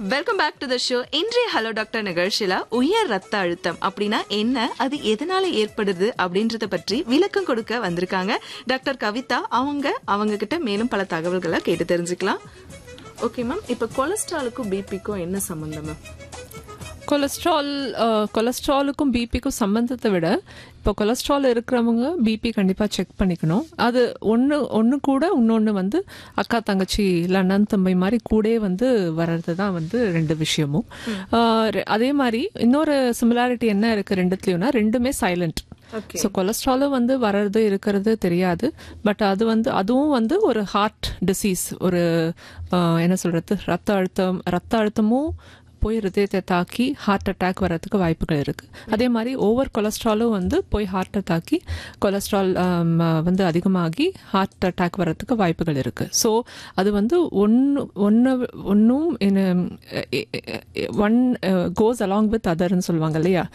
welcome back to the show இன்றைய hello doctor நிகழ்ச்சியில உயர் ரத்த அழுத்தம் அப்படின்னா என்ன அது எதனால ஏற்படுது அப்படின்றத பற்றி விளக்கம் கொடுக்க வந்திருக்காங்க டாக்டர் கவிதா அவங்க அவங்க கிட்ட மேலும் பல தகவல்களை கேட்டு தெரிஞ்சுக்கலாம் ஓகே மேம் இப்ப கொலஸ்ட்ராலுக்கும் பிபிக்கும் என்ன சம்பந்தம் மேம் கொலஸ்ட்ரால் அஹ், கொலஸ்ட்ராலுக்கும் பிபிக்கும் சம்பந்தத்தை விட இப்போ கொலஸ்ட்ரால் இருக்கிறவங்க பிபி கண்டிப்பாக செக் பண்ணிக்கணும் அது ஒன்று ஒன்று கூட இன்னொன்று வந்து அக்கா தங்கச்சி இல்லை அண்ணன் தம்பி மாதிரி கூடயே வந்து வர்றது தான் வந்து ரெண்டு விஷயமும் அஹ், ரெ- அதே மாதிரி இன்னொரு சிமிலாரிட்டி என்ன இருக்குது ரெண்டுத்துலையும்னா ரெண்டுமே சைலண்ட் ஓகே ஸோ கொலஸ்ட்ராலும் வந்து வர்றது இருக்கிறது தெரியாது பட் அது வந்து அதுவும் வந்து ஒரு ஹார்ட் டிசீஸ் ஒரு ஆஹ், என்ன சொல்றது ரத்த அழுத்தம் ரத்த அழுத்தமும் போய் ஹிருதயத்தை தாக்கி ஹார்ட் அட்டாக் வர்றதுக்கு வாய்ப்புகள் இருக்கு அதே மாதிரி ஓவர் கொலஸ்ட்ராலும் வந்து போய் ஹார்ட்டை தாக்கி கொலஸ்ட்ரால் ஆம், வந்து அதிகமாகி ஹார்ட் அட்டாக் வர்றதுக்கு வாய்ப்புகள் இருக்கு ஸோ அது வந்து ஒன்று ஒன்று ஒன்றும் ஒன் கோஸ் அலாங் வித் அதர்னு சொல்லுவாங்க இல்லையா